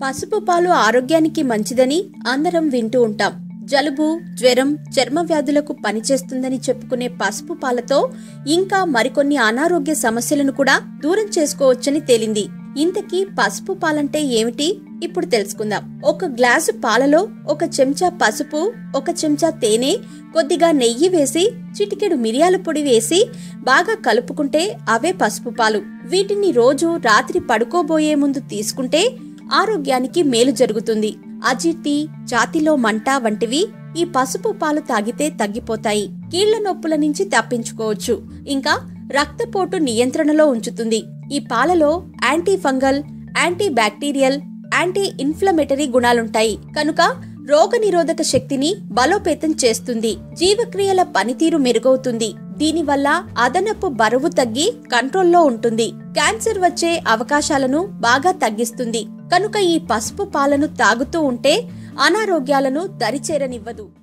పసుపు పాలు ఆరోగ్యానికి మంచిదని అందరం వింటూ ఉంటాం జలుబు జ్వరం చర్మ వ్యాధులకు పనిచేస్తుందని చెప్పుకునే పసుపు పాలతో ఇంకా మరికొన్ని అనారోగ్య సమస్యలను కూడా దూరం చేసుకోవచ్చని తేలింది ఇంతకీ పసుపు పాలంటే ఏమిటి ఇప్పుడు తెలుసుకుందాం ఒక గ్లాసు పాలలో ఒక చెంచా పసుపు ఒక చెంచా తేనె కొద్దిగా నెయ్యి వేసి చిటికెడు మిరియాల పొడి వేసి బాగా కలుపుకుంటే అవే పసుపు పాలు వీటిని రోజు రాత్రి పడుకోబోయే ముందు తీసుకుంటే ఆరోగ్యానికి మేలు జరుగుతుంది అజీర్తి ఛాతిలో మంట వంటివి ఈ పసుపు పాలు తాగితే తగ్గిపోతాయి కీళ్ల నొప్పుల నుంచి తప్పించుకోవచ్చు ఇంకా రక్తపోటు నియంత్రణలో ఉంచుతుంది ఈ పాలలో anti fungal anti bacterial anti inflammatory గుణాలుంటాయి కనుక రోగనిరోధక శక్తిని బలోపేతం చేస్తుంది జీవక్రియల పనితీరు మెరుగవుతుంది దీనివల్ల అదనపు బరువు తగ్గి కంట్రోల్లో ఉంటుంది క్యాన్సర్ వచ్చే అవకాశాలను బాగా తగ్గిస్తుంది కనుక ఈ పసుపు పాలను తాగుతూ ఉంటే అనారోగ్యాలను దరిచేరనివ్వదు